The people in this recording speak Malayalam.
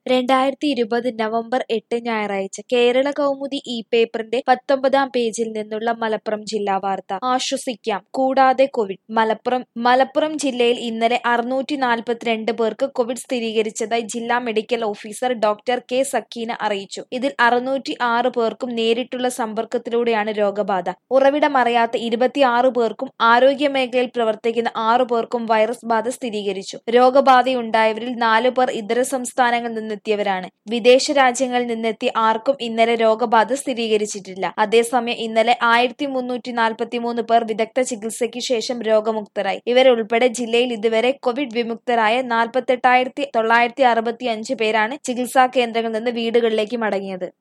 രണ്ടായിരത്തി ഇരുപത് നവംബർ എട്ട് ഞായറാഴ്ച കേരള കൗമുദി ഈ പേപ്പറിന്റെ പത്തൊമ്പതാം പേജിൽ നിന്നുള്ള മലപ്പുറം ജില്ലാ വാർത്ത ആശ്വസിക്കാം കൂടാതെ കോവിഡ് മലപ്പുറം മലപ്പുറം ജില്ലയിൽ ഇന്നലെ അറുന്നൂറ്റി നാൽപ്പത്തിരണ്ട് പേർക്ക് കോവിഡ് സ്ഥിരീകരിച്ചതായി ജില്ലാ medical officer doctor K Sakeena അറിയിച്ചു ഇതിൽ അറുന്നൂറ്റി ആറ് പേർക്കും നേരിട്ടുള്ള സമ്പർക്കത്തിലൂടെയാണ് രോഗബാധ ഉറവിടമറിയാത്ത ഇരുപത്തിയാറ് പേർക്കും ആരോഗ്യ മേഖലയിൽ പ്രവർത്തിക്കുന്ന ആറു പേർക്കും വൈറസ് ബാധ സ്ഥിരീകരിച്ചു രോഗബാധയുണ്ടായവരിൽ നാലു പേർ ഇതര സംസ്ഥാനങ്ങളിൽ നിന്നെത്തിയവരാണ് വിദേശ രാജ്യങ്ങളിൽ നിന്നെത്തി ആർക്കും ഇന്നലെ രോഗബാധ സ്ഥിരീകരിച്ചിട്ടില്ല അതേസമയം ഇന്നലെ ആയിരത്തി മുന്നൂറ്റി നാൽപ്പത്തി മൂന്ന് പേർ വിദഗ്ധ ചികിത്സയ്ക്ക് ശേഷം രോഗമുക്തരായി ഇവരുൾപ്പെടെ ജില്ലയിൽ ഇതുവരെ കോവിഡ് വിമുക്തരായ നാൽപ്പത്തെട്ടായിരത്തി തൊള്ളായിരത്തി അറുപത്തി അഞ്ച് പേരാണ് ചികിത്സാ കേന്ദ്രങ്ങളിൽ നിന്ന് വീടുകളിലേക്ക് മടങ്ങിയത്